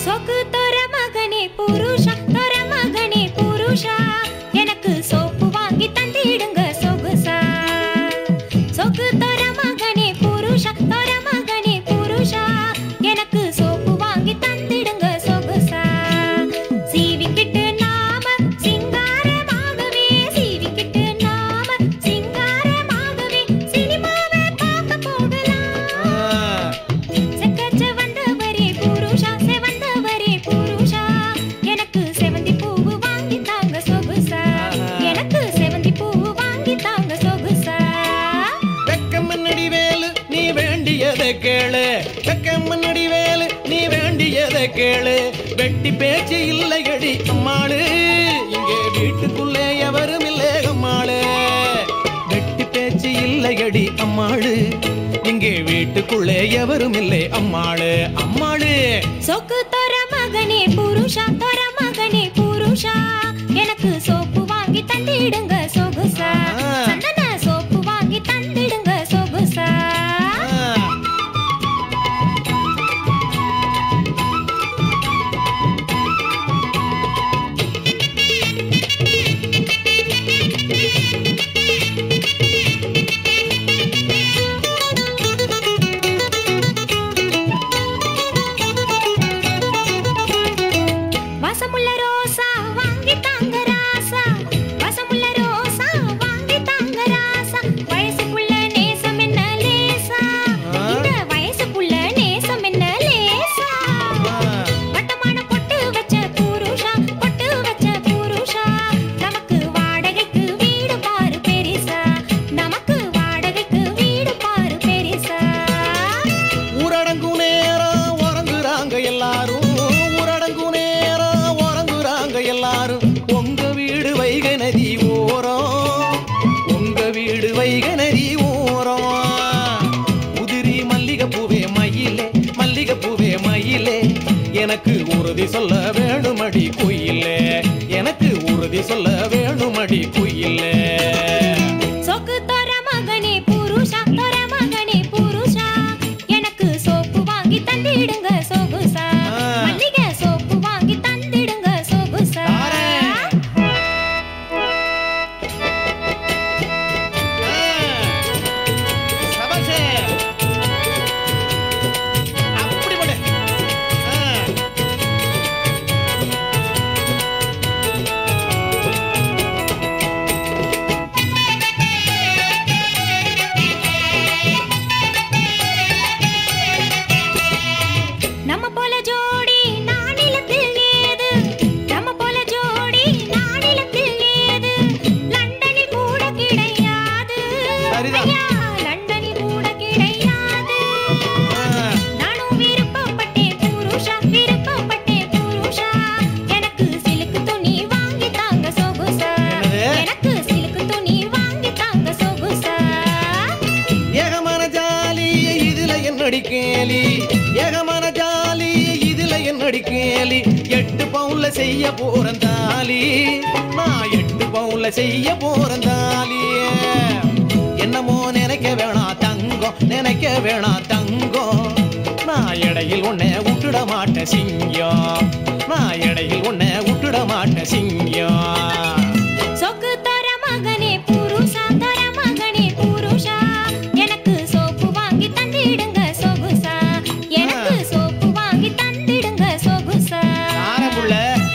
சொக்கு தர மகனே புருஷா தர மகனே புருஷா எனக்கு சோப்பு வாங்கி தந்திடுங்க சொகுசா சொக்கு தர மகனே புருஷா தர மகனே புருஷா எனக்கு சோப்பு வாங்கி தந்திடுங்க சொகுசா சீவிக்கிட்டு நாம சிங்காரமாகவே சீவிக்கிட்டு நாம சிங்காரமாகவே சினிமாவை பார்க்க போகலாம் செக்கச்ச வந்தவரே புருஷா செவந்தவரே புருஷா எனக்கு செவந்தி பூவு வாங்கி தாங்க சொகுசா எனக்கு செவந்தி பூவு வாங்கி தாங்க சொகுசா வெக்கம்மன்னடி வேலு நீ வேண்டியதை கேளு வெக்கம்மன்னடி வேலு நீ வேண்டியதை கேளு வெட்டி பேச்சு இல்லையடி அம்மாளு இங்கே வீட்டுக்குள்ளே எவரும் இல்லை அம்மாளு வெட்டி பேச்சு இல்லையடி அம்மாளு இங்கே வீட்டுக்குள்ளே எவரும் இல்லை அம்மாளு அம்மாளு சொக்கு தர மகனே புருஷா தர மகனே புருஷா எனக்கு சோப்பு வாங்கி தந்திடுங்க சொகுசா ஆ. சந்தன சோப்பு வாங்கி தந்திடுங்க சொகுசா ஆ. வாசமுள்ள ரோசா வாங்கி தாங்க ராசா வாசமுள்ள ரோசா வாங்கி தாங்க ராசா வயசுக்குள்ள நேசம் என்ன லேசா ஆ. இந்த வயசுக்குள்ள நேசம் என்ன லேசா ஆ. வட்டமான பொட்டு வச்ச புருஷா பொட்டு வச்ச புருஷா நமக்கு வாடகைக்கு வீடு பாரு பெரிசா நமக்கு வாடகைக்கு வீடு பாரு பெரிசா ஊரடங்கு நேரம் உறங்குறாங்க எல்லாரும் ஊரடங்கு நேரம் உறங்குறாங்க எல்லாரும் உங்க வீடு வைகை நதி ஓரம் உங்க வீடு வைகை நதி ஓரம் உதிரி மல்லிகை பூவே மயிலே மல்லிகை பூவே மயிலே எனக்கு உறுதி சொல்ல வேணுமடி குயிலே எனக்கு உறுதி சொல்ல வேணுமடி குயிலே சொக்கு தர மகனே புருஷா தர மகனே புருஷா எனக்கு சோப்பு வாங்கி தந்திடுங்க சொகுசா ஆ. மல்லிகை சோப்பு வாங்கி தந்திடுங்க சொகுசா தாரேன். சபாஷே. அப்படி போடு. ஆ. நம்ம போல ஜோடி நானிலத்தில் ஏது நம்ம போல ஜோடி நானிலத்தில் ஏது லண்டனில் கூட கிடையாது சரிதான். ஐயா, லண்டனில் கூட கிடையாது ஆ. நானும் விருப்பப்பட்டேன் புருஷா விருப்பப்பட்டேன் புருஷா எனக்கு சிலுக்கு துணி வாங்கி தாங்க சொகுசா என்னது? எனக்கு சிலுக்கு துணி வாங்கி தாங்க சொகுசா ஏகமான ஜாலி இதுல என்னடி கேலி ஏகமான ஜாலி இதுல என்னடி கேலி எட்டு பவுன்ல செய்ய போறேன் தாலி நான் எட்டு பவுன்ல செய்ய போறேன் தாலி என்னமோ நினைக்க வேணாம் தங்கம் நினைக்க வேணாம் தங்கம் நான் இடையில் உன்னை விட்டுட மாட்டேன் சிங்கம் நான் இடையில் உன்னை விட்டுட மாட்டேன் சிங்கம் சொக்கு தர மகனே புருஷா தர மகனே புருஷா எனக்கு சோப்பு வாங்கி தந்திடுங்க சொகுசா எனக்கு சோப்பு வாங்கி தந்திடுங்க சொகுசா ஆரம்புள்ள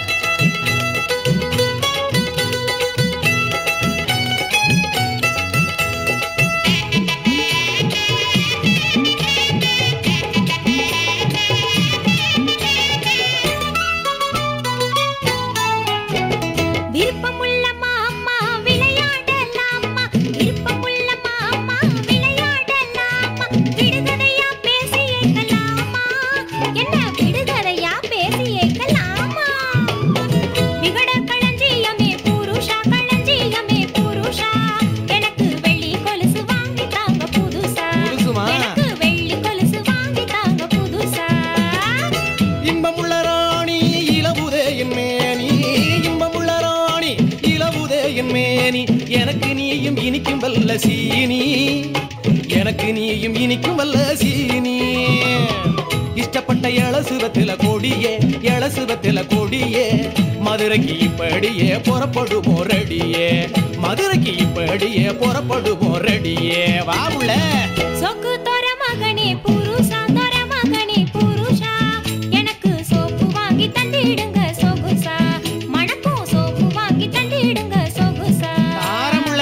விருப்பமுள்ள மாமா விளையாடலாமா விருப்பமுள்ள மாமா விளையாடலாமா விடுகதையா பேசி ஏக்கலாமா என்ன விடுகதையா பேசி ஏக்கலாமா விகட களஞ்சியமே புருஷா களஞ்சியமே புருஷா எனக்கு வெள்ளி கொலுசு வாங்கி தாங்க புதுசா புதுசுமா? எனக்கு வெள்ளி கொலுசு வாங்கி தாங்க புதுசா இன்பமுள்ள ராணி இளவுதே என் மேனி இன்பமுள்ள ராணி இளவுதே என் மேனி எனக்கு நீயும் இனிக்கும் வல்ல சீனி எனக்கு நீயும் இனிக்கும் வல்ல சீனி இஷ்டப்பட்ட இளசுவத்தில கொடியே பருவத்தில கொடியே மதுரைக்கு இப்படியே புறப்படுவோம் ரெடியே மதுரைக்கு இப்படியே புறப்படுவோம் ரெடியே வாவுல சொக்கு தோர மகனே புருஷா தோர மகனே புருஷா எனக்கு சோப்பு வாங்கி தந்திடுங்க சொகுசா மணக்கும் சோப்பு வாங்கி தந்திடுங்க சொகுசா ஆரமுள்ள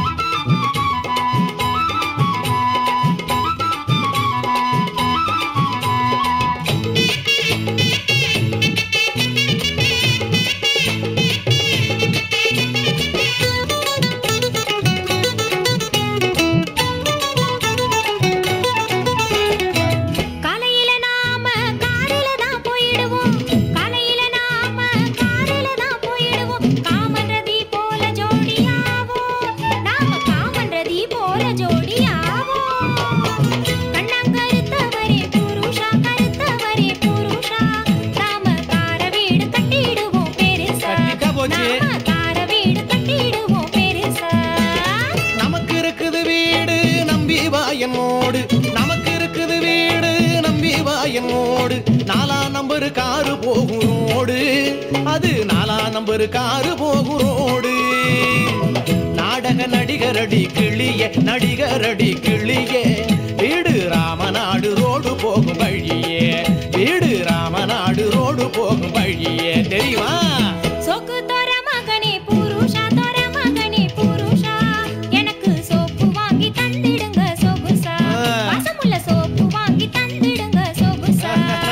காலையில நாம காரில தான் போயிடுவோம் காலையில நாம காரில தான் போயிடுவோம் காமன்றதி போல ஜோடியாவோம் நாம காமன்றதி போல ஜோடியாவோம் கண்ணாங்கருத்தவரே புருஷா கருத்தவரே புருஷா நாம கார வீடு கட்டிடுவோம் பெருசா கட்டிட்டா போச்சு. நாம கார வீடு கட்டிடுவோம் பெருசா நமக்கு இருக்குது வீடு நம்பி வா என்னோடு நமக்கு இருக்குது வீடு நம்பி வா என்னோடு நாலா நம்பர் காரு போகும் ரோடு அது நாலா நம்பர் காரு போகும் ரோடு நாடக நடிகரடி கிளிய நடிகரடி கிளியே வீடு ராமநாடு ரோடு போகும் வழியே வீடு ராமநாடு ரோடு போகும் வழியே தெரியுமா சொக்கு தோர மகனே புருஷா தோர மகனே புருஷா எனக்கு சோப்பு வாங்கி தந்திடுங்க சொகுசா ஆ. வாசமுள்ள சோப்பு வாங்கி தந்திடுங்க சொகுசா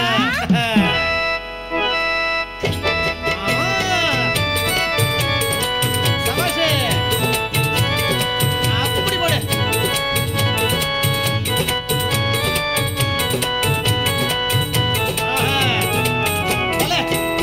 சபாஷே. அப்படி போடு. ஆஹா. போல.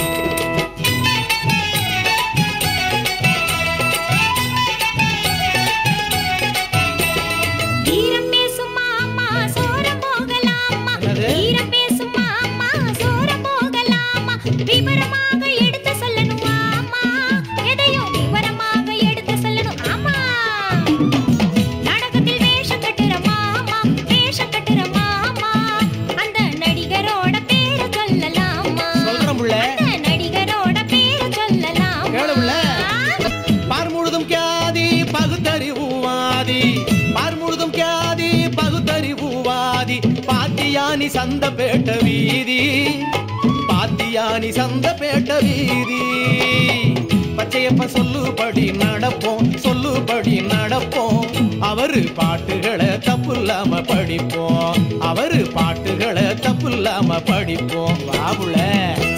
வீரம் பேசும் மாமா சோரம் போகலாமா என்னது? வீரம் பேசும் மாமா சோரம் போகலாமா விவரமாக எடுத்து சொல்லணும் ஆமா எதையும் விவரமாக எடுத்து சொல்லணும் ஆமா நாடகத்தில் வேஷம் கட்டுற மாமா வேஷம் கட்டுற மாமா அந்த நடிகரோட பேரை சொல்லலாமா சொல்றேன் புள்ள. அந்த நடிகரோட பேரை சொல்லலாமா கேளு புள்ள. பார் முழுதும் கியாதி பகுத்தறிவுவாதி பார் முழுதும் கியாதி பகுத்தறிவுவாதி பாத்தியானி சந்தப்பேட்ட வீதி பாத்தியானி சந்தப்பேட்ட வீதி பச்சையப்ப சொல்லுபடி நடப்போம் சொல்லுபடி நடப்போம் அவரு பாட்டுகளை தப்பு இல்லாம படிப்போம் அவரு பாட்டுகளை தப்பு இல்லாம படிப்போம் வாபுல